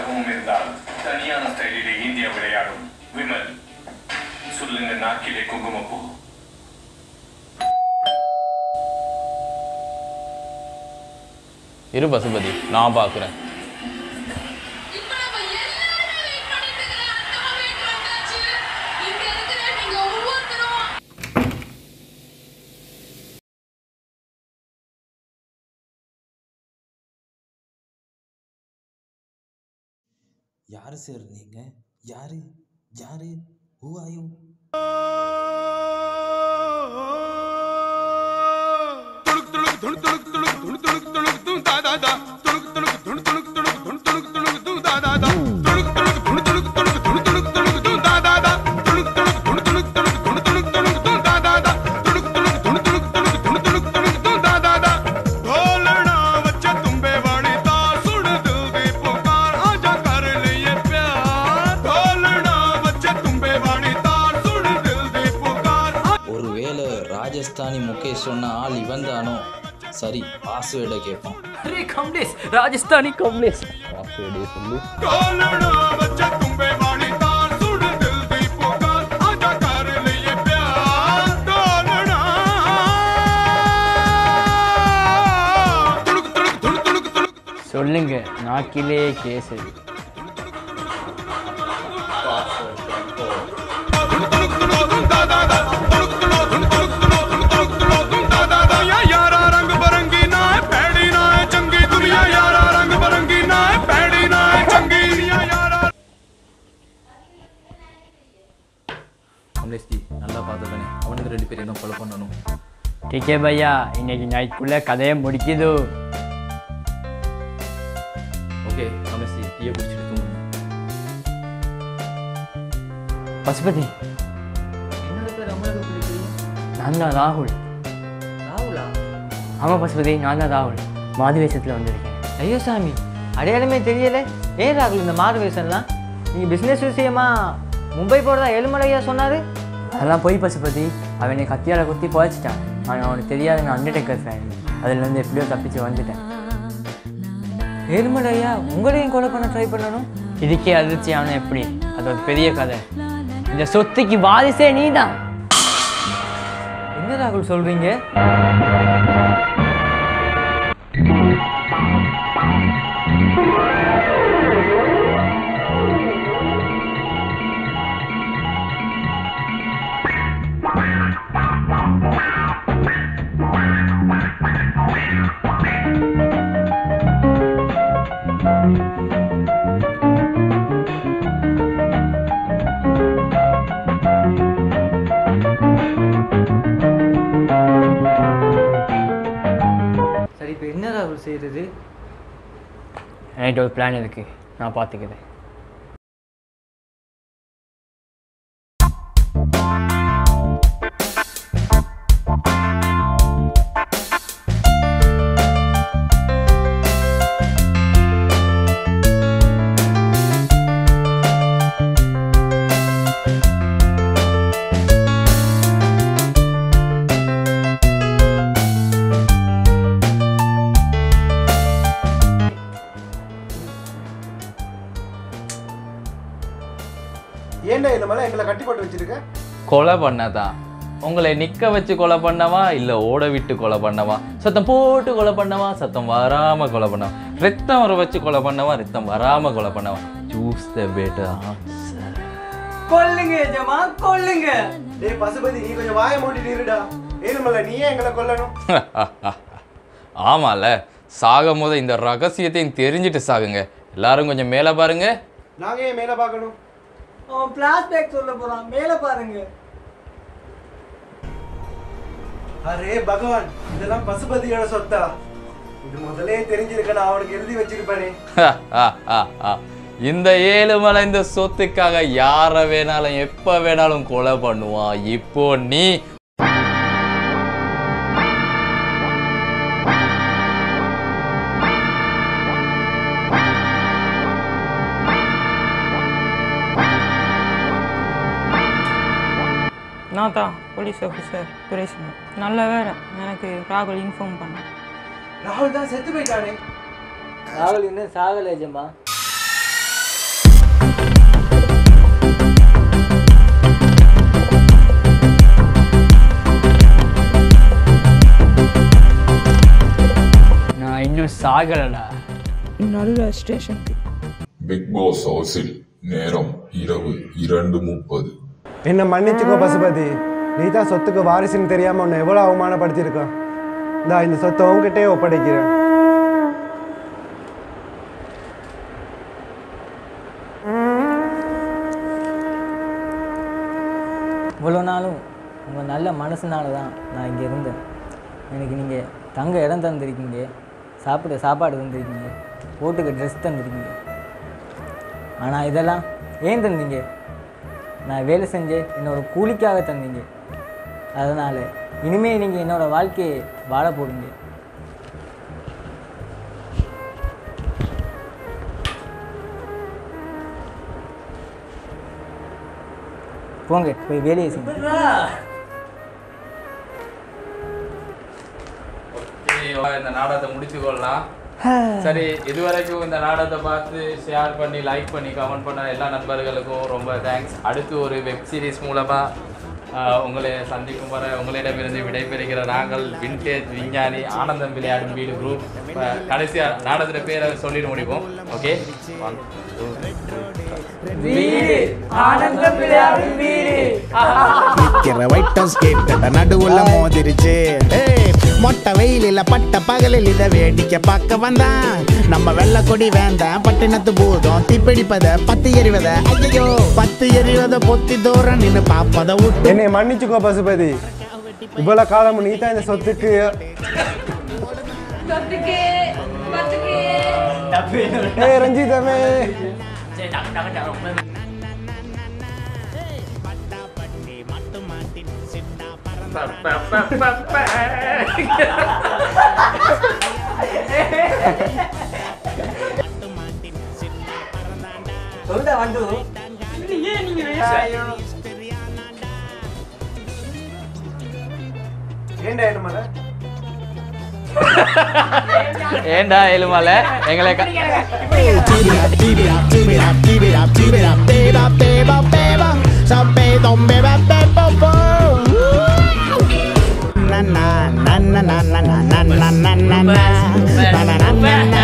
உற்சாகமும் இருந்தால் தனியான ஸ்டைலிலே இந்தியா விளையாடும் விமல் சொல்லுங்க நாக்கிலே குங்குமப்பூ இரு பசுபதி நான் பார்க்குறேன் இப்ப நம்ம எல்லாருமே வெயிட் பண்ணிட்டு இருக்கிற அந்த மொமெண்ட் வந்தாச்சு இங்க இருக்கிற நீங்க ஒவ்வொருத்தரும் யாரு சார் நீங்க யாரு யாரு ஹூ ஆர் யூ ஒருவேளை ராஜஸ்தானி முகேஷ் சொன்ன ஆள் இவன் தானோ சரி பாஸ்வேர்டை கேட்போம் अरे कमलेश राजस्थानी कमलेश பாஸ்வேர்டே சொல்லு சொல்லுங்க நாக்கிலே கேசரி கமலேஷ் ஜி நல்லா பார்த்துதானே அவனுக்கு ரெண்டு பேரும் தான் கொலை பண்ணணும் ठीक है भैया இன்னைக்கு நைட்குள்ள கதையை முடிக்குது ஓகே கமலேஷ் ஜி டீயை குடிச்சிட்டு தூங்குங்க பசுபதி என்னோட பேர் அமலுக்கு பிடிக்கிறீங்க நான் தான் ராகுல் ராகுலா ஆமாம் பசுபதி நான் தான் ராகுல் மாது வேஷத்தில் வந்திருக்கேன் ஐயோ சாமி அடையாளமே தெரியல ஏன் ராகுல் இந்த மாறு வேஷம்லாம் நீங்கள் பிஸ்னஸ் விஷயமா மும்பை போகிறதா ஏழுமலையா சொன்னார் அதெல்லாம் போய் பசுபதி அவன் என்னை கத்தியால் குத்தி புதைச்சிட்டான் ஆனால் அவனுக்கு தெரியாத நான் அண்டர்டேக்கர் ஃபேன் அதுலேருந்து எப்படியோ தப்பிச்சு வந்துட்டேன் ஏழுமலையா உங்களையும் கொலை பண்ண ட்ரை பண்ணணும் இதுக்கே அதிர்ச்சியான எப்படி அது ஒரு பெரிய கதை இந்த சொத்துக்கு வாரிசே நீதான் என்ன ராகுல் சொல்கிறீங்க சரி இப்போ என்ன ராகுல் செய்கிறது என்கிட்ட ஒரு பிளான் இருக்கு நான் பார்த்துக்கிறேன் ஏன்டா இந்த மேலே எங்களை கட்டி போட்டு வச்சிருக்க கொலை பண்ணதான் உங்களை நிக்க வச்சு கொலை பண்ணவா இல்ல ஓட விட்டு கொலை பண்ணவா சத்தம் போட்டு கொலை பண்ணவா சத்தம் வராம கொலை பண்ணவா ரத்தம் வர வச்சு கொலை பண்ணவா ரத்தம் வராம கொலை பண்ணவா சூஸ் த பெட்டர் ஆன்சர் கொல்லுங்க எஜமா கொல்லுங்க டேய் பசுபதி நீ கொஞ்சம் வாயை மூடிட்டு இருடா ஏழுமல்ல நீ ஏன் எங்களை கொல்லணும் ஆமால சாகும் போது இந்த ரகசியத்தையும் தெரிஞ்சுட்டு சாகுங்க எல்லாரும் கொஞ்சம் மேலே பாருங்க நாங்க ஏன் மேலே பார்க்கணும் அவன் பிளாஸ்பேக் சொல்ல போகிறான் மேலே பாருங்க அரே பகவான் இதெல்லாம் பசுபதியோட சொத்தா இது முதலே தெரிஞ்சிருக்க நான் அவனுக்கு எழுதி வச்சிருப்பேனே இந்த ஏழுமலை இந்த சொத்துக்காக யாரை வேணாலும் எப்ப வேணாலும் கொலை பண்ணுவான் இப்போ நீ நான் தான் போலீஸ் ஆஃபீஸர் துரைசிங் நல்ல வேலை எனக்கு ராகுல் இன்ஃபார்ம் பண்ணேன் ராகுல் தான் செத்து போயிட்டானே ராகுல் இன்னும் சாகலை எஜமா நான் இன்னும் சாகலடா நல்ல ஸ்டேஷனுக்கு பிக் பாஸ் ஹவுஸில் நேரம் இரவு இரண்டு முப்பது என்ன மன்னிச்சுக்கோ பசுபதி நீ தான் சொத்துக்கு வாரிசுன்னு தெரியாம உன்னை எவ்வளவு அவமானப்படுத்தியிருக்கான் இந்தா இந்த சொத்தை உங்ககிட்டயே ஒப்படைக்கிறேன் இவ்வளோ நாளும் உங்கள் நல்ல மனசுனால தான் நான் இங்கே இருந்தேன் எனக்கு நீங்கள் தங்க இடம் தந்திருக்கீங்க சாப்பிட சாப்பாடு தந்திருக்கீங்க போட்டுக்க ட்ரெஸ் தந்திருக்கீங்க ஆனால் இதெல்லாம் ஏன் தந்தீங்க நான் வேலை செஞ்சு என்னோட கூலிக்காக தந்தீங்க அதனால் இனிமேல் நீங்கள் என்னோட வாழ்க்கையை வாழ போடுங்க போங்க போய் வேலையை செய்யுங்க ஓகே, இந்த நாடகத்தை முடிச்சு கொள்ளலாம் சரி இதுவரைக்கும் இந்த நாடகத்தை பார்த்து ஷேர் பண்ணி லைக் பண்ணி கமெண்ட் பண்ண எல்லா நண்பர்களுக்கும் ரொம்ப தேங்க்ஸ் அடுத்து ஒரு வெப் சீரிஸ் மூலமாக உங்களை சந்திக்கும் வர உங்களிடமிருந்து விடைபெறுகிற நாங்கள் வின்டேஜ் விஞ்ஞானி ஆனந்தம் விளையாடும் வீடு குரூப் கடைசியாக நாடகத்துல பேரை சொல்லிட்டு முடிப்போம் ஓகே ஒன் வீடு ஆனந்தம் விளையாடும் வீடு நிக்கிற ஒயிட் ஹவுஸ் கேட்ட நடுவுல மோதிருச்சு ஏய், மொட்டை வெயிலில பட்ட பகலில் இத வேடிக்கை பார்க்க வந்தான் நம்ம வெள்ள கொடி வேண்டாம் பட்டினத்து பூதம் தீப்பிடிப்பத பத்து எறிவத ஐயோ பத்து எறிவத பொத்தி தூரம் நின்னு பாப்பத விட்டு என்னை மன்னிச்சுக்கோ பசுபதி இவ்வளவு காலம் நீ தான் இந்த சொத்துக்கு பத்துக்கு பத்துக்கு ஏய் ரஞ்சிதமே சொல்லுடா வந்து ஏண்டா என்ன மலை ஏண்டா எலுமலை எங்களை க- Keep it up, keep it up, keep it up, keep it up, keep it up, baby, baby, baby. So baby, baby, baby, baby. Na na na na na na na na na na na na na na na na